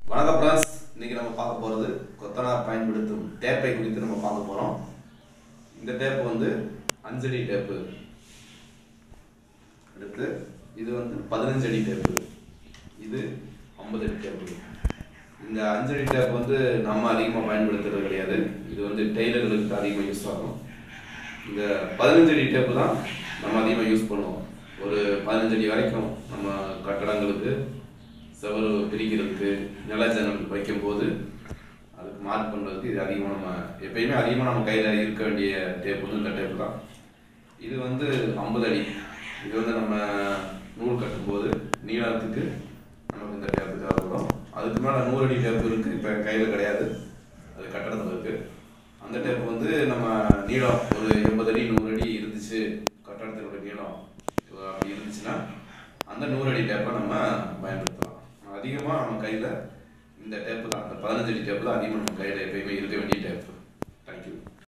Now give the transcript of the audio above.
வணக்கம் ஃப்ரெண்ட்ஸ் இன்னைக்கு நம்ம பார்க்க போகிறது கொத்தனார் பயன்படுத்தும் டேப்பை குறித்து நம்ம பார்க்க போகிறோம் இந்த டேப் வந்து அஞ்சடி டேப்பு அடுத்து இது வந்து பதினஞ்சு அடி டேப்பு இது ஐம்பது அடி டேப்பு இந்த அஞ்சடி டேப் வந்து நம்ம அதிகமாக பயன்படுத்துறது கிடையாது இது வந்து டெய்லர்களுக்கு அதிகமாக யூஸ் ஆகும் இந்த பதினஞ்சு அடி டேப்பு தான் நம்ம அதிகமாக யூஸ் பண்ணுவோம் ஒரு பதினஞ்சு அடி வரைக்கும் நம்ம கட்டடங்களுக்கு செவரு பிரிக்கிறதுக்கு நில ஜன்னல் வைக்கும்போது அதுக்கு மார்க் பண்ணுறதுக்கு இது அதிகமாக நம்ம எப்பயுமே அதிகமாக நம்ம கையில் இருக்க வேண்டிய டேப் வந்து இந்த டேப் தான் இது வந்து ஐம்பது அடி இது வந்து நம்ம நூல் கட்டும்போது நீளத்துக்கு நமக்கு இந்த டேப்பு தேவைப்படும் அதுக்கு மேலே நூறு அடி டேப் இருக்குது இப்போ கையில் கிடையாது அது கட்டடத்தில் இருக்குது அந்த டேப் வந்து நம்ம நீளம் ஒரு எண்பது அடி நூறு அடி இருந்துச்சு கட்டடத்தினுடைய நீளம் அப்படி இருந்துச்சுன்னா அந்த நூறு அடி டேப்பை நம்ம பயன்படுத்தலாம் அதிகமாக நம்ம கையில் இந்த டேப்பு தான் அந்த பதினஞ்சு அடி டேப்பு தான் அதிகமாக நம்ம கையில் எப்பயுமே இருக்க வேண்டிய